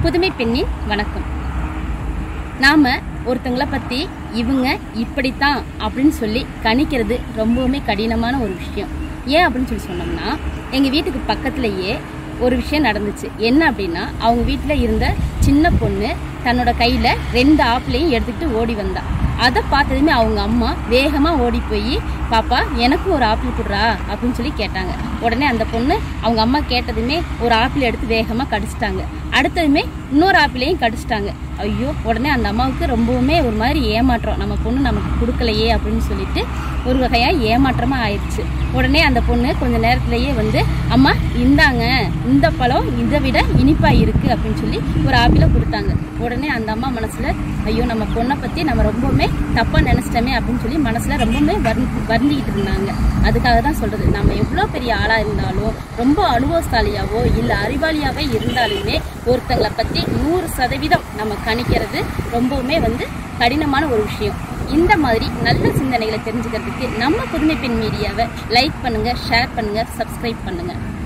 புதுமை பெண்ணின் வணக்கம் நாம ஒருத்தங்களை பத்தி இவங்க இப்படித்தான் அப்படின்னு சொல்லி கணிக்கிறது ரொம்பவுமே கடினமான ஒரு விஷயம் ஏன் அப்படின்னு சொல்லி சொன்னோம்னா எங்க வீட்டுக்கு பக்கத்துலயே ஒரு விஷயம் நடந்துச்சு என்ன அப்படின்னா அவங்க வீட்டில் இருந்த சின்ன பொண்ணு தன்னோட கையில ரெண்டு ஆப்பிளையும் எடுத்துக்கிட்டு ஓடி வந்தா அதை பார்த்ததுமே அவங்க அம்மா வேகமா ஓடி போய் பாப்பா எனக்கும் ஒரு ஆப்பிள் கொடுறா அப்படின்னு சொல்லி கேட்டாங்க உடனே அந்த பொண்ணு அவங்க அம்மா கேட்டதுமே ஒரு ஆப்பிள் எடுத்து வேகமா கடிச்சிட்டாங்க அடுத்ததுமே இன்னொரு ஆப்பிளையும் கடிச்சிட்டாங்க ஐயோ உடனே அந்த அம்மாவுக்கு ரொம்பவுமே ஒரு மாதிரி ஏமாற்றம் நம்ம பொண்ணு நமக்கு கொடுக்கலையே அப்படின்னு சொல்லிட்டு ஒரு வகையா ஏமாற்றமா ஆயிடுச்சு உடனே அந்த பொண்ணு கொஞ்ச நேரத்திலேயே வந்து அம்மா இந்தாங்க இந்த பழம் இதை விட இனிப்பா இருக்கு அப்படின்னு சொல்லி ஒரு ஆப்பிளை கொடுத்தாங்க உடனே அந்த அம்மா மனசுல ஐயோ நம்ம பொண்ணை பத்தி நம்ம ரொம்பவுமே தப்பா நினைச்சிட்டோமே அப்படின்னு சொல்லி மனசுல ரொம்பவுமே வருந்தி வருந்திக்கிட்டு இருந்தாங்க அதுக்காக தான் சொல்றது நம்ம எவ்வளோ பெரிய ஆளா இருந்தாலும் ரொம்ப அனுபவசாலியாவோ இல்ல அறிவாளியாவே இருந்தாலுமே ஒருத்தங்களை பத்தி நூறு சதவீதம் நம்ம கணிக்கிறது ரொம்பவுமே வந்து கடினமான ஒரு விஷயம் இந்த மாதிரி நல்ல சிந்தனைகளை தெரிஞ்சுக்கிறதுக்கு நம்ம புதுமை பெண் மீடியாவை லைக் பண்ணுங்க ஷேர் பண்ணுங்க சப்ஸ்கிரைப் பண்ணுங்க